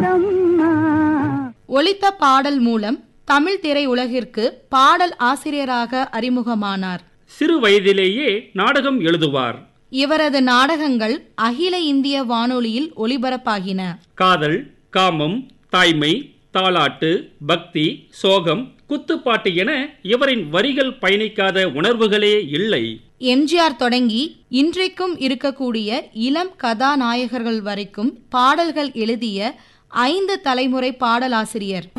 சொல்லம்மா ஒலித்த பாடல் மூலம் தமிழ் திரையுலகிற்கு பாடல் ஆசிரியராக அறிமுகமானார் சிறு வயதிலேயே நாடகம் எழுதுவார் இவரது நாடகங்கள் அகில இந்திய வானொலியில் ஒலிபரப்பாகின காதல் காமம் தாய்மை தாலாட்டு பக்தி சோகம் குத்துப்பாட்டு என இவரின் வரிகள் பயணிக்காத உணர்வுகளே இல்லை எம்ஜிஆர் தொடங்கி இன்றைக்கும் இருக்கக்கூடிய இளம் கதாநாயகர்கள் வரைக்கும் பாடல்கள் எழுதிய ஐந்து தலைமுறை பாடலாசிரியர்